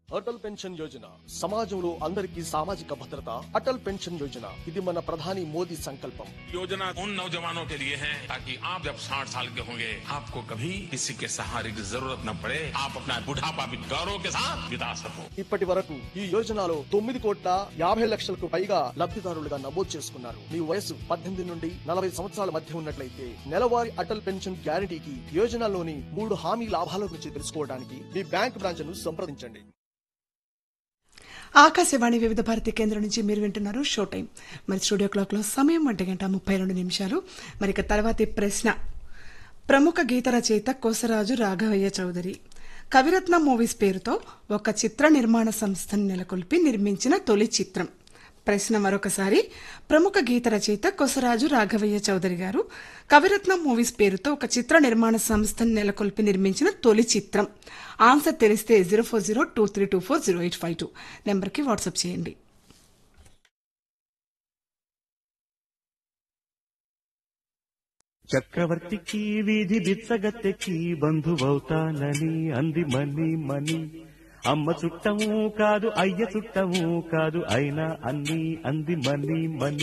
Atal pension Yojana సమాజంలో అందరికీ సామాజిక భద్రత అటల్ పెన్షన్ యోజన ఇది మన ప్రధాని మోదీ సంకల్పం योजना उन नौजवानों के लिए है ताकि आप जब 60 साल के होंगे आपको कभी किसी के सहारे की जरूरत न पड़े आप अपना बुढ़ापा भी गौरव के साथ बिता सको ఇప్పటి వరకు ఈ యోజనలో తొమ్మిది కోట్ల యాభై లక్షలకు పైగా లబ్ధిదారులుగా నమోదు చేసుకున్నారు మీ వయసు పద్దెనిమిది నుండి నలభై సంవత్సరాల మధ్య ఉన్నట్లయితే నెలవారీ అటల్ పెన్షన్ గ్యారంటీకి యోజనలోని మూడు హామీ లాభాల గురించి తెలుసుకోవడానికి మీ బ్యాంక్ బ్రాంచ్ ను సంప్రదించండి ఆకాశవాణి వివిధ భారతి కేంద్రం నుంచి మీరు వింటున్నారు షో టైం మరి స్టూడియో క్లాక్ లో సమయం ఒంటి గంట ముప్పై రెండు నిమిషాలు మరి ఇక తర్వాతి ప్రశ్న ప్రముఖ గీత రచయిత కోసరాజు రాఘవయ్య చౌదరి కవిరత్న మూవీస్ పేరుతో ఒక చిత్ర నిర్మాణ సంస్థను నెలకొల్పి నిర్మించిన తొలి చిత్రం ప్రశ్న మరొకసారి ప్రముఖ గీత రచయిత కొసరాజు రాఘవయ్య చౌదరి గారు కవిరత్న మూవీస్ పేరుతో ఒక చిత్ర నిర్మాణ సంస్థను నెలకొల్పి నిర్మించిన తొలి చిత్రం ఆన్సర్ తెలిస్తే zero four zero two three two four zero eight five two నెంబర్కి వాట్సాప్ చేయండి చక్రవర్తికి వీధి బిచ్చగత్తెకి బంధువవుతానని అంది మని మని అమ్మ చుట్టము కాదు అయ్య చుట్టము కాదు అయినా అన్ని అంది మని మని